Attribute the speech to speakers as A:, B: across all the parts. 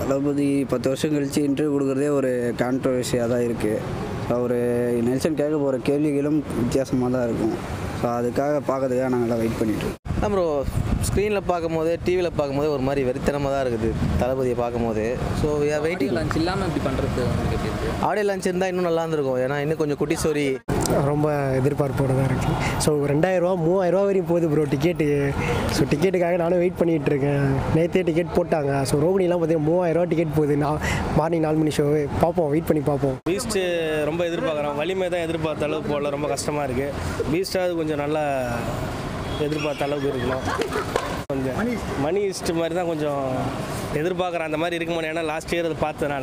A: தளபதி பத்து வருஷம் கழித்து இன்டர்வியூ கொடுக்குறதே ஒரு கான்ட்ரவர்சியாக தான் இருக்குது அவர் நெல்சன் கேட்க போகிற கேள்விகளும் வித்தியாசமாக தான் இருக்கும் ஸோ அதுக்காக பார்க்கறதுக்காக நாங்கள்லாம் வெயிட் பண்ணிட்டு இருக்கோம்.
B: அதான் ப்ரோ ஸ்க்ரீனில் பார்க்கும்போது டிவியில் பார்க்கும்போது ஒரு மாதிரி வெறித்தனமாக தான் இருக்குது தளபதியை பார்க்கும்போது ஸோ வெயிட்டிங்
C: லஞ்ச் இல்லாமல் இப்படி பண்ணுறது உங்களுக்கு எப்படி இருக்குது
B: ஆடியோ லஞ்ச் இருந்தால் இன்னும் நல்லா இருந்திருக்கும் ஏன்னா இன்னும் கொஞ்சம் குட்டி ஸ்டோரி
D: ரொம்ப எதிர்பார்ப்போடு தான் இருக்குது ஸோ ரெண்டாயிரரூவா மூவாயிரரூவா வரையும் போகுது ப்ரோ டிக்கெட்டு ஸோ டிக்கெட்டுக்காக நானும் வெயிட் பண்ணிகிட்டு இருக்கேன் நேற்றே டிக்கெட் போட்டாங்க ஸோ ரோகிணிலாம் பார்த்தீங்கன்னா மூவாயிரரூவா டிக்கெட் போகுது நான் மார்னிங் நாலு மணி ஷோவே பார்ப்போம் வெயிட் பண்ணி பார்ப்போம்
E: பீஸ்ட்டு ரொம்ப எதிர்பார்க்குறோம் வலிமை தான் எதிர்பார்த்த அளவுக்கு போகல ரொம்ப கஷ்டமாக இருக்குது பீஸ்டாவது கொஞ்சம் நல்லா எதிர்பார்த்த அளவுக்கு இருக்கணும் கொஞ்சம் மணி இஸ்ட் மாதிரி தான் கொஞ்சம் எதிர்பார்க்குறேன் அந்த மாதிரி இருக்க முடியும் ஏன்னா லாஸ்ட் இயர் அதை பார்த்ததுனால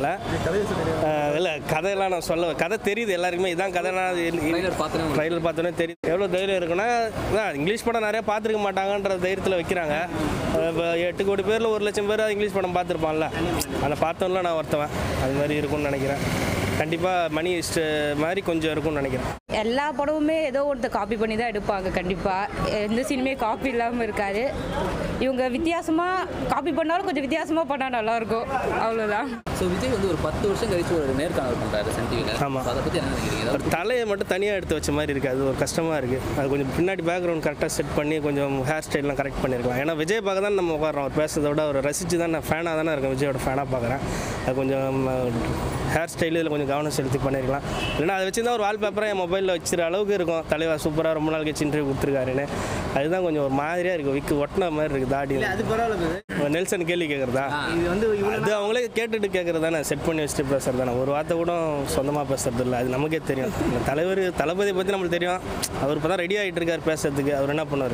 E: அஹ், இல்லை கதையெல்லாம் நான் சொல்ல கதை தெரியுது எல்லாருக்குமே இதான் கதை
C: Trailer பார்த்தோன்னே உங்களுக்கு
E: ட்ரைலர் பார்த்தோன்னே தெரியுது எவ்வளோ தைரியம் இருக்குன்னா அதான் இங்கிலீஷ் படம் நிறைய பார்த்துருக்க மாட்டாங்கன்ற தைரியத்தில் வைக்கிறாங்க அஹ், இப்போ எட்டு கோடி பேரில் ஒரு லட்சம் பேர் இங்கிலீஷ் படம் பார்த்துருப்பான்ல அதை பார்த்தோம்ல நான் ஒருத்தவன் அது மாதிரி இருக்கும்னு நினைக்கிறேன் கண்டிப்பாக மணி இஸ்ட் மாதிரி கொஞ்சம் இருக்கும்னு நினைக்கிறேன்
F: எல்லா படமுமே ஏதோ ஒருத்தர் காப்பி பண்ணி தான் எடுப்பாங்க கண்டிப்பாக எந்த சினிமே காப்பி இல்லாமல் இருக்காது இவங்க வித்தியாசமாக காப்பி பண்ணாலும் கொஞ்சம் வித்தியாசமாக பண்ணால் நல்லாயிருக்கும் அவ்வளோதான்
C: ஸோ விஜய் வந்து ஒரு பத்து வருஷம் கழிச்சு ஒரு நேர்காணல் பண்ணுறாரு சன் டிவியில்
E: ஆமா.
C: அதை பற்றி என்ன நினைக்கிறீங்க
E: ஒரு தலையை மட்டும் தனியாக எடுத்து வச்ச மாதிரி இருக்குது அது ஒரு கஷ்டமாக இருக்குது அது கொஞ்சம் பின்னாடி பேக்ரவுண்ட் கரெக்டாக செட் பண்ணி கொஞ்சம் ஹேர் ஸ்டைல்லாம் கரெக்ட் பண்ணியிருக்கலாம் ஏன்னா விஜய் பார்க்க தான் நம்ம உட்காரோம் அவர் பேசுறதை விட அவர் ரசித்து தான் நான் ஃபேனாக தானே இருக்கேன் விஜயோட ஃபேனாக பார்க்குறேன் அது கொஞ்சம் ஹேர் ஸ்டைலு இதில் கொஞ்சம் கவனம் செலுத்தி பண்ணியிருக்கலாம் இல்லைன்னா அதை வச்சு தான் ஒரு வால்பேப்பரை என் மொபைலில் வச்சுற அளவுக்கு இருக்கும் தலைவர் சூப்பராக ரொம்ப நாள் கழிச்சு இன்டர்வியூ கொடுத்துருக்காருன்னு அதுதான் கொஞ்சம் ஒரு மாதிரியாக இருக்குது விக்கு ஒட்டின மாதிரி இருக்குது தாடி
B: அது பரவாயில்ல
E: நெல்சன் கேள்வி கேட்குறதா
B: இது வந்து
E: அது அவங்களே கேட்டுட்டு கேட்குறது தானே செட் பண்ணி வச்சுட்டு பேசுறது தானே ஒரு வார்த்தை கூட சொந்தமாக பேசுறது இல்லை அது நமக்கே தெரியும் இந்த தலைவர் தளபதியை பற்றி நம்மளுக்கு தெரியும் அவர் இப்போ தான் ரெடி ஆகிட்டு இருக்கார் பேசுறதுக்கு அவர் என்ன பண்ணுவார்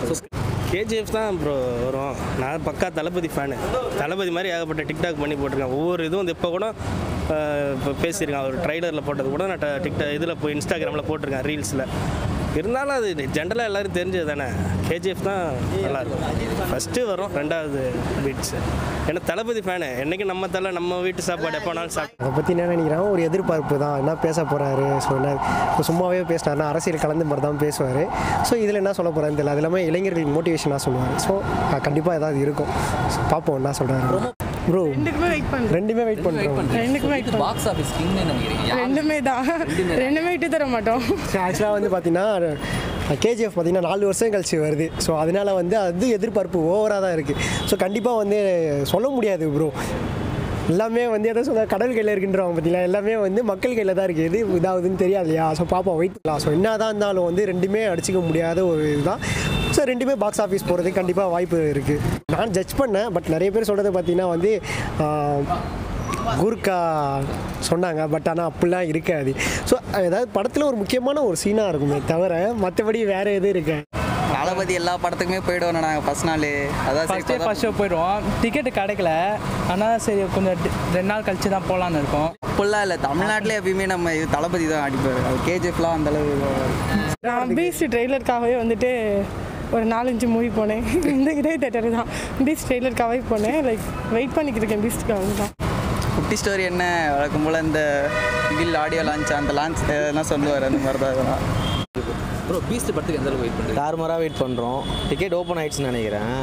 E: கேஜிஎஃப் தான் ப்ரோ வரும் நான் பக்கா தளபதி ஃபேனு தளபதி மாதிரி ஏகப்பட்ட டிக்டாக் பண்ணி போட்டிருக்கேன் ஒவ்வொரு இதுவும் வந்து இப்போ கூட அஹ், இப்போ பேசியிருக்கேன் அவர் ட்ரைலரில் போட்டது கூட நான் டிக்டாக் இதில் போய் இன்ஸ்டாகிராமில் போட்டிருக்கேன் ரீல்ஸில் இருந்தாலும் அது ஜென்ரலாக எல்லாரும் தெரிஞ்சது தானே கேஜிஎஃப் தான் நல்லாயிருக்கும் ஃபஸ்ட்டு வரும் ரெண்டாவது பீட்ஸ் ஏன்னா தளபதி ஃபேனு என்னைக்கு நம்ம தலை நம்ம வீட்டு சாப்பாடு எப்போ வேணாலும் சாப்பிட்டு
D: அதை பற்றி என்ன நினைக்கிறேன் ஒரு எதிர்பார்ப்பு தான் என்ன பேச போகிறாரு ஸோ என்ன இப்போ சும்மாவே பேசினாருன்னா அரசியல் கலந்து மாதிரி தான் பேசுவார் ஸோ இதில் என்ன சொல்ல போகிறான்னு தெரியல அது எல்லாமே இளைஞர்களுக்கு மோட்டிவேஷனாக சொல்லுவார் ஸோ கண்டிப்பாக ஏதாவது இருக்கும் So, பார்ப்போம் என்ன சொல்கிறாரு ப்ரோ
G: ரெண்டுக்குமே வெயிட் பண்ணுறேன்
D: ரெண்டுமே வெயிட் பண்ணுறோம்
G: ரெண்டுக்குமே வெயிட் பண்ணுறேன்
C: பாக்ஸ் ஆஃபீஸ் கிங்னு நினைக்கிறீங்க யார்
G: ரெண்டுமே தான் ரெண்டுமே விட்டு தர மாட்டோம்
D: ஆக்சுவலாக வந்து பார்த்தீங்கன்னா கேஜிஎஃப் பார்த்தீங்கன்னா நாலு வருஷம் கழிச்சு வருது ஸோ அதனால வந்து அது எதிர்பார்ப்பு ஓவராக தான் இருக்குது ஸோ கண்டிப்பாக வந்து சொல்ல முடியாது ப்ரோ எல்லாமே வந்து எதை சொல்ல கடல் கையில் இருக்குன்றவங்க பார்த்தீங்களா எல்லாமே வந்து மக்கள் கையில் தான் இருக்குது எது இதாகுதுன்னு தெரியாது இல்லையா ஸோ பார்ப்போம் வெயிட் பண்ணலாம் ஸோ என்ன தான் இருந்தாலும் வந்து ரெண்டுமே அடிச்சிக்க முடியாத ஒரு இதுதான் ஸோ ரெண்டுமே பாக்ஸ் ஆஃபீஸ் போகிறதுக்கு கண்டிப்பாக வாய்ப்பு இருக்குது நான் ஜட்ஜ் பண்ணேன் பட் நிறைய பேர் சொல்கிறது பார்த்தீங்கன்னா வந்து ஆஹ், குர்கா சொன்னாங்க பட் ஆனால் அப்படிலாம் இருக்காது ஸோ ஏதாவது படத்தில் ஒரு முக்கியமான ஒரு சீனாக இருக்குமே தவிர மற்றபடி வேறு எதுவும் இருக்கு
H: தளபதி எல்லா படத்துக்குமே போயிடுவோம் நாங்கள் ஃபஸ்ட் நாள் அதான் சரி
I: ஃபஸ்ட்டே
H: இப்பதான்
I: ஃபஸ்ட் ஷோ போயிடுவோம் டிக்கெட்டு கிடைக்கல ஆனால் சரி கொஞ்சம் டி- ரெண்டு நாள் கழிச்சு தான் போகலான்னு இருக்கோம்
H: ஃபுல்லாக இல்லை தமிழ்நாட்டிலே எப்பயுமே நம்ம இது தளபதி தான் அடிப்பார் அது கேஜிஎஃப்லாம் அந்த அளவு இதுவாகாது.
G: நான் பீஸ்ட் ட்ரெய்லருக்காகவே வந்துட்டு ஒரு நாலஞ்சு மூவி போனேன் இந்த இதே தேட்டர் தான் பீஸ்ட் ட்ரெய்லருக்காகவே போனேன் லைக் வெயிட் பண்ணிக்கிட்டு இருக்கேன் பீஸ்ட்டுக்காக தான்
H: குட்டி ஸ்டோரி என்ன வழக்கம் போல் இந்த இதில் ஆடியோ லான்ச் அந்த லான்ச் எதனா சொல்லுவார் அந்த மாதிரி தான் இதெல்லாம்
C: ப்ரோ பீஸ்ட் படத்துக்கு எந்த அளவுக்கு வெயிட் பண்ணுறீங்க
B: தாறுமாறாக வெயிட் பண்ணுறோம் டிக்கெட் ஓப்பன் ஆயிடுச்சுன்னு நினைக்கிறேன்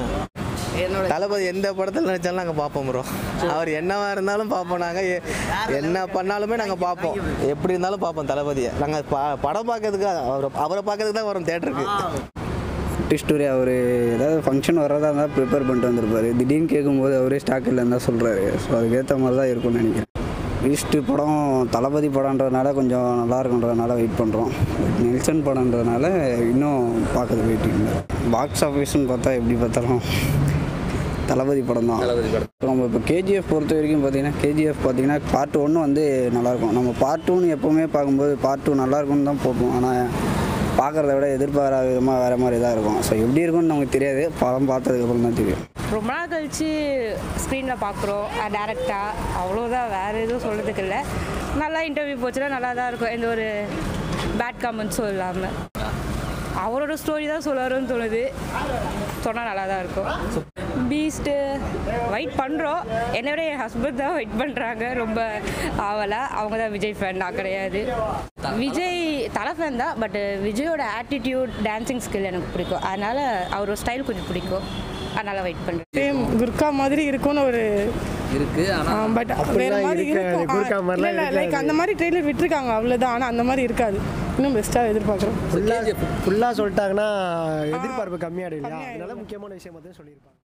B: தளபதி எந்த படத்தில் நினச்சாலும் நாங்கள் பார்ப்போம் ப்ரோ அவர் என்னவா இருந்தாலும் பார்ப்போம் நாங்கள் என்ன பண்ணாலுமே நாங்கள் பார்ப்போம் எப்படி இருந்தாலும் பார்ப்போம் தளபதியை நாங்கள் ப படம் பார்க்கறதுக்கு அவரை அவரை பார்க்கறதுக்கு தான் வரோம் தேட்டருக்கு
A: குட்டி ஸ்டோரி அவர் ஏதாவது ஃபங்க்ஷன் வர்றதா இருந்தால் ப்ரிப்பேர் பண்ணிட்டு வந்திருப்பாரு திடீர்னு கேட்கும்போது அவரே ஸ்டாக் இல்லைன்னு தான் சொல்கிறாரு ஸோ அதுக்கேற்ற மாதிரி தான் இருக்கும்னு நினைக்கிறேன் ஈஸ்ட்டு படம் தளபதி படம்ன்றதுனால கொஞ்சம் நல்லா இருக்குன்றதுனால வெயிட் பண்ணுறோம் நெல்சன் படம்ன்றதுனால இன்னும் பார்க்கறது வெயிட்டிங் பாக்ஸ் ஆஃபீஸ்னு பார்த்தா எப்படி பார்த்தாலும் தளபதி படம் தான்
C: தளபதி படம்
A: நம்ம இப்போ கேஜிஎஃப் பொறுத்த வரைக்கும் பார்த்தீங்கன்னா கேஜிஎஃப் பார்த்தீங்கன்னா பார்ட் ஒன்று வந்து நல்லாயிருக்கும் நம்ம பார்ட் டூன்னு எப்போவுமே பார்க்கும்போது பார்ட் டூ நல்லாயிருக்கும்னு தான் பார்ப்போம் ஆனால் பார்க்குறத விட எதிர்பாராத விதமாக வேறு மாதிரி தான் இருக்கும் ஸோ எப்படி இருக்கும்னு நமக்கு தெரியாது படம் பார்த்ததுக்கப்புறம் தான் தெரியும்
F: ரொம்ப நாள் கழிச்சு ஸ்க்ரீனில் பார்க்குறோம் டேரெக்டாக அவ்வளோதான் வேறு எதுவும் சொல்கிறதுக்கு இல்லை நல்லா இன்டர்வியூ போச்சுன்னா நல்லா தான் இருக்கும் எந்த ஒரு பேட் காமெண்ட்ஸும் இல்லாமல் அவரோட ஸ்டோரி தான் சொல்லுவாருன்னு தோணுது சொன்னால் நல்லா தான் இருக்கும் பீஸ்ட்டு வெயிட் பண்ணுறோம் என்னை விட என் ஹஸ்பண்ட் தான் வெயிட் பண்ணுறாங்க ரொம்ப ஆவலை அவங்க தான் விஜய் ஃபேன் நான் கிடையாது விஜய் தலை ஃபேன் தான் பட் விஜயோட ஆட்டிடியூட் டான்சிங் ஸ்கில் எனக்கு பிடிக்கும் அதனால் அவரோட ஸ்டைல் கொஞ்சம் பிடிக்கும் அதனால் வெயிட் பண்ணுறேன்
G: சேம் குர்கா மாதிரி இருக்கும்னு ஒரு
C: இருக்கு ஆனால்
G: பட் வேற
D: அப்படிலாம்
G: மாதிரி
D: இருக்காது.
G: இருக்கும்
D: குறுக்கா மாதிரிலாம்
G: இல்லை லைக்
D: இருக்காது.
G: அந்த மாதிரி ட்ரெய்லர் விட்டுருக்காங்க அவ்வளோதான் ஆனால் அந்த மாதிரி இருக்காது இன்னும் பெஸ்ட்டாக எதிர்பார்க்குறோம்
D: ஃபுல்லாக ஃபுல்லாக சொல்லிட்டாங்கன்னா எதிர்பார்ப்பு கம்மியாயிடும் இல்லையா அதனால முக்கியமான விஷயம் மட்டும் சொல்லியிருப்பாங்க